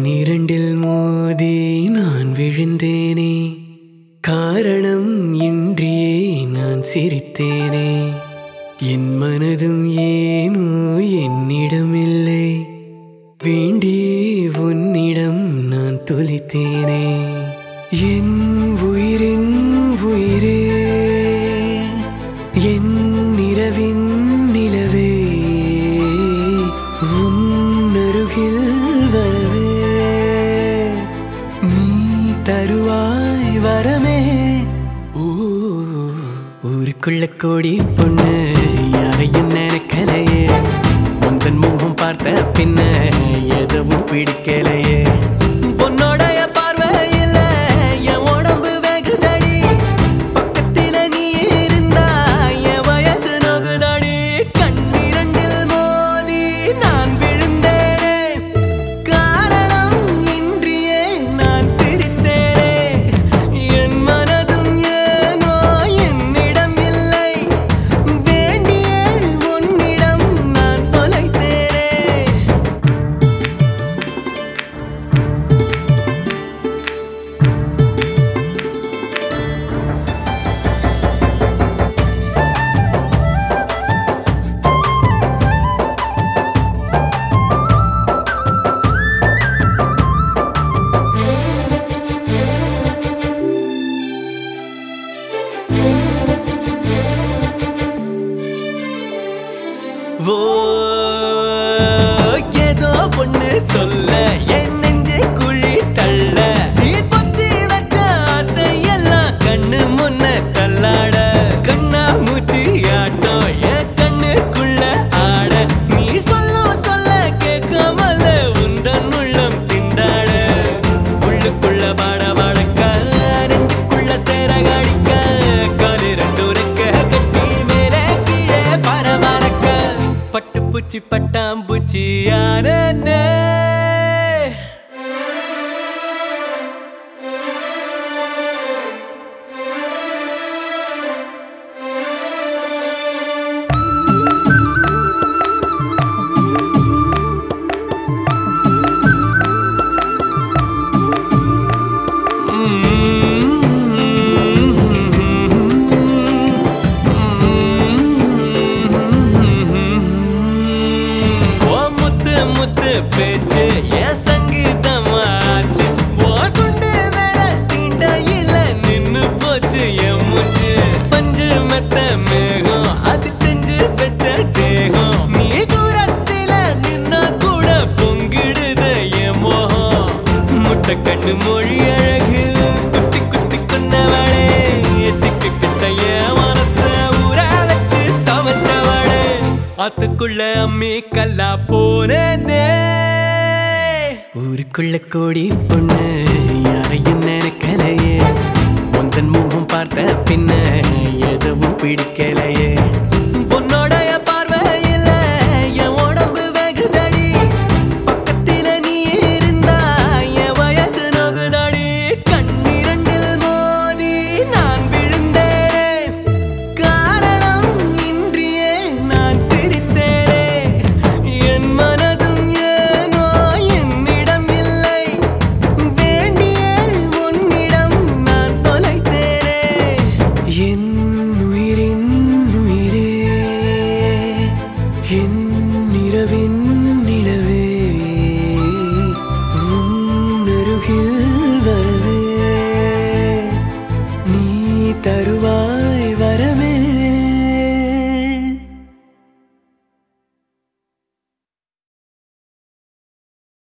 கண்ணிரண்டில் மோதி நான் விழுந்தேனே காரணம் இன்றியே நான் சிரித்தேனே என் மனதும் ஏனோ என்னிடமில்லை வேண்டியே உன்னிடம் நான் தொலைத்தேனே என் உயிரின் உயிரே என் நிறவின் நிலவே உன் அருகில் வரவே நீ தருவாய் வரமே ஊ, ஊருக்குள்ள கோடி பொண்ணு யாரையும் நினைக்கலையே முந்தன் முகம் பார்த்த பின்ன எதுவும் பிடிக்கலையே உன்னோடைய பார்வையில என் உடம்பு வெகுதடி பக்கத்தில நீ இருந்தா என் வயசு நோகுதடி கண்ணிரண்டில் மோதி நான் விழுந்தேனே காரணம் இன்றியே நான் சிரித்தேனே என் மனதும் ஏனோ என்னிடம் இல்லை வேண்டியே உன்னிடம் நான் தொலைத்தேனே ஓ ஏதோ பொண்ணு சொல்ல என் நெஞ்சு குழி தள்ள நீ பொத்தி வச்ச ஆசையெல்லாம் கண்ணு முன்ன தள்ளாட கண்ணா மூச்சு ஆட்டம் என் கண்ணுக்குள்ள ஆட நீ சொல்ல சொல்ல கேட்காமல உந்தன் உள்ளம் திண்டாட உள்ளுக்குள்ள பாட பாடக்க நெஞ்சுக்குள்ள சேர காடிக்க காலு ரெண்டு ரெக்க கட்டி மேலே கீழே பரபரக்க பட்டு பூச்சி பட்டாம்பூச்சி யாரே ஓ முத்து முத்து பேச்சு என் சங்கீதமாச்சு ஓ சுண்டு விரல் தீண்டையில நின்னு போச்சு என் மூச்சு பஞ்சு மெத்த மேகம் அது செஞ்சு பெற்ற தேகம் நீ தூரத்தில நின்னா கூட பொங்கிடுது என் மோகம் முட்டை கண்ணு மொழி அழகு குத்தி குத்தி கொன்னவளே சிக்கு கிட்ட என் மனச ஊற வச்சு தவற்றவளே ஆத்துக்குள்ள அம்மி கல்லா போனே ஊருக்குள்ள கோடி பொண்ணு யாரையும்